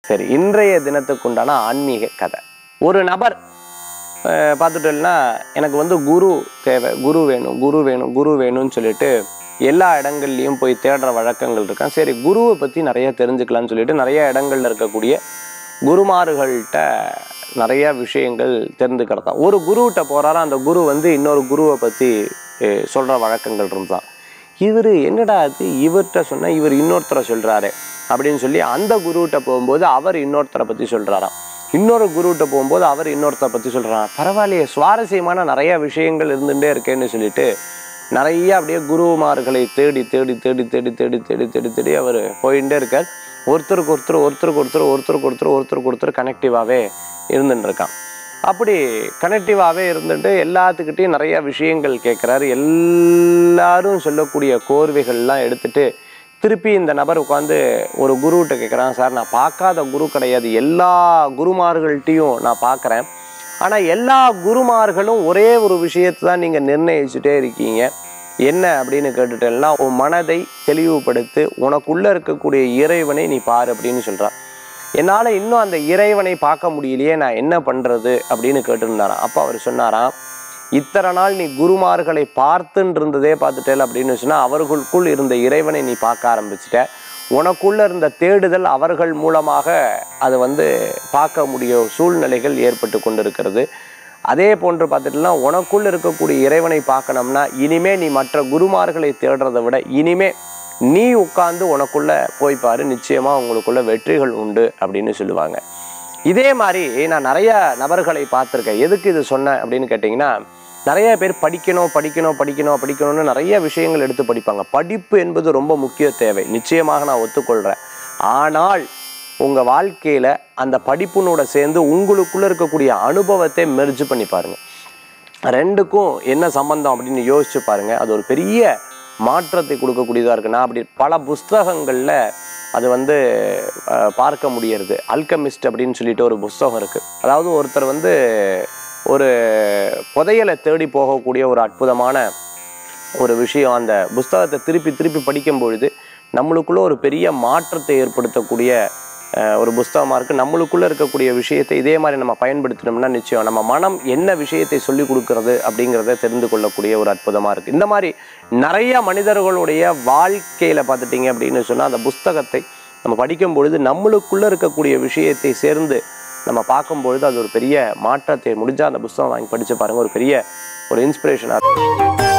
சரி இன்றைய தினத்துக்குண்டான ஆன்மீக கதை ஒரு நபர் அஹ், பார்த்துட்டோம்னா எனக்கு வந்து குரு தேவை குரு வேணும் குரு வேணும் குரு வேணும்னு சொல்லிட்டு எல்லா இடங்கள்லையும் போய் தேடுற வழக்கங்கள் இருக்கான் சரி குருவை பற்றி நிறைய தெரிஞ்சுக்கலாம்னு சொல்லிட்டு நிறைய இடங்கள்ல இருக்கக்கூடிய குருமார்கள்ட்ட நிறைய விஷயங்கள் தெரிந்துக்கிறதா ஒரு குருகிட்ட போறாரா அந்த குரு வந்து இன்னொரு குருவை பற்றி சொல்கிற வழக்கங்கள் இருந்தான் இவர் என்னடா அது இவர்கிட்ட சொன்னால் இவர் இன்னொருத்தரை சொல்கிறாரு அப்படின்னு சொல்லி அந்த குருகிட்ட போகும்போது அவர் இன்னொருத்தரை பற்றி சொல்கிறாராம் இன்னொரு குருகிட்ட போகும்போது அவர் இன்னொருத்தரை பற்றி சொல்கிறாராம் பரவாயில்லையே சுவாரஸ்யமான நிறைய விஷயங்கள் இருந்துகிட்டே இருக்கேன்னு சொல்லிட்டு நிறைய அப்படியே குருமார்களை தேடி தேடி தேடி தேடி தேடி தேடி தேடி தேடி அவர் போயிட்டே இருக்கார் ஒருத்தருக்கு ஒருத்தர் ஒருத்தருக்கு ஒருத்தர் ஒருத்தருக்கு ஒருத்தர் ஒருத்தருக்கு ஒருத்தர் கனெக்டிவாகவே இருந்துட்டு இருக்கான் அப்படி கனெக்டிவாகவே இருந்துட்டு எல்லாத்துக்கிட்டையும் நிறைய விஷயங்கள் கேட்குறாரு எல்லாரும் சொல்லக்கூடிய கோர்வைகள்லாம் எடுத்துட்டு திருப்பி இந்த நபர் உட்காந்து ஒரு குருகிட்ட கேட்குறான் சார் நான் பார்க்காத குரு கிடையாது எல்லா குருமார்கள்ட்டையும் நான் பார்க்குறேன் ஆனால் எல்லா குருமார்களும் ஒரே ஒரு விஷயத்தை தான் நீங்கள் நிர்ணயிச்சுட்டே இருக்கீங்க என்ன அப்படின்னு கேட்டுட்டேன்னா உன் மனதை தெளிவுபடுத்து உனக்குள்ளே இருக்கக்கூடிய இறைவனை நீ பாரு அப்படின்னு சொல்கிறான் என்னால் இன்னும் அந்த இறைவனை பார்க்க முடியலையே நான் என்ன பண்ணுறது அப்படின்னு கேட்டுருந்தாராம் அப்போ அவர் சொன்னாராம் இத்தனை நாள் நீ குருமார்களை பார்த்துன்னு இருந்ததே பார்த்துட்டேல் அப்படின்னு சொன்னால் அவர்களுக்குள் இருந்த இறைவனை நீ பார்க்க ஆரம்பிச்சிட்ட உனக்குள்ள இருந்த தேடுதல் அவர்கள் மூலமாக அது வந்து பார்க்க முடிய சூழ்நிலைகள் ஏற்பட்டு கொண்டிருக்கிறது அதே போன்று பார்த்துட்டுனா உனக்குள்ள இருக்கக்கூடிய இறைவனை பார்க்கணும்னா இனிமே நீ மற்ற குருமார்களை தேடுறதை விட இனிமே நீ உட்கார்ந்து உனக்குள்ள போய் பாரு நிச்சயமா உங்களுக்குள்ள வெற்றிகள் உண்டு அப்படின்னு சொல்லுவாங்க இதே மாதிரி நான் நிறைய நபர்களை பார்த்துருக்கேன் எதுக்கு இது சொன்னேன் அப்படின்னு கேட்டிங்கன்னா நிறைய பேர் படிக்கணும் படிக்கணும் படிக்கணும் படிக்கணும்னு நிறைய விஷயங்கள் எடுத்து படிப்பாங்க படிப்பு என்பது ரொம்ப முக்கிய தேவை நிச்சயமாக நான் ஒத்துக்கொள்கிறேன் ஆனால் உங்கள் வாழ்க்கையில் அந்த படிப்புனோட சேர்ந்து உங்களுக்குள்ளே இருக்கக்கூடிய அனுபவத்தை மெர்ஜ் பண்ணி பாருங்கள் ரெண்டுக்கும் என்ன சம்பந்தம் அப்படின்னு யோசிச்சு பாருங்க அது ஒரு பெரிய மாற்றத்தை கொடுக்கக்கூடியதாக இருக்கு நான் அப்படி பல புஸ்தகங்களில் அது வந்து அஹ், பார்க்க முடியறது அல்கமிஸ்ட் அப்படின்னு சொல்லிட்டு ஒரு புஸ்தகம் இருக்கு அதாவது ஒருத்தர் வந்து ஒரு புதையலை தேடி போகக்கூடிய ஒரு அற்புதமான ஒரு விஷயம் அந்த புஸ்தகத்தை திருப்பி திருப்பி படிக்கும் பொழுது நம்மளுக்குள்ள ஒரு பெரிய மாற்றத்தை ஏற்படுத்தக்கூடிய அஹ், ஒரு புஸ்தகமாக இருக்குது நம்மளுக்குள்ளே இருக்கக்கூடிய விஷயத்தை இதே மாதிரி நம்ம பயன்படுத்தினோம்னா நிச்சயம் நம்ம மனம் என்ன விஷயத்தை சொல்லி கொடுக்கறது அப்படிங்கிறத தெரிந்து கொள்ளக்கூடிய ஒரு அற்புதமாக இருக்குது இந்த மாதிரி நிறைய மனிதர்களுடைய வாழ்க்கையில் பார்த்துட்டிங்க அப்படின்னு சொன்னால் அந்த புஸ்தகத்தை நம்ம படிக்கும் பொழுது நம்மளுக்குள்ளே இருக்கக்கூடிய விஷயத்தை சேர்ந்து நம்ம பார்க்கும் பொழுது அது ஒரு பெரிய மாற்றத்தை முடிஞ்சால் அந்த புஸ்தகம் வாங்கி படித்து பாருங்கள் ஒரு பெரிய ஒரு இன்ஸ்பிரேஷனாக இருக்கும்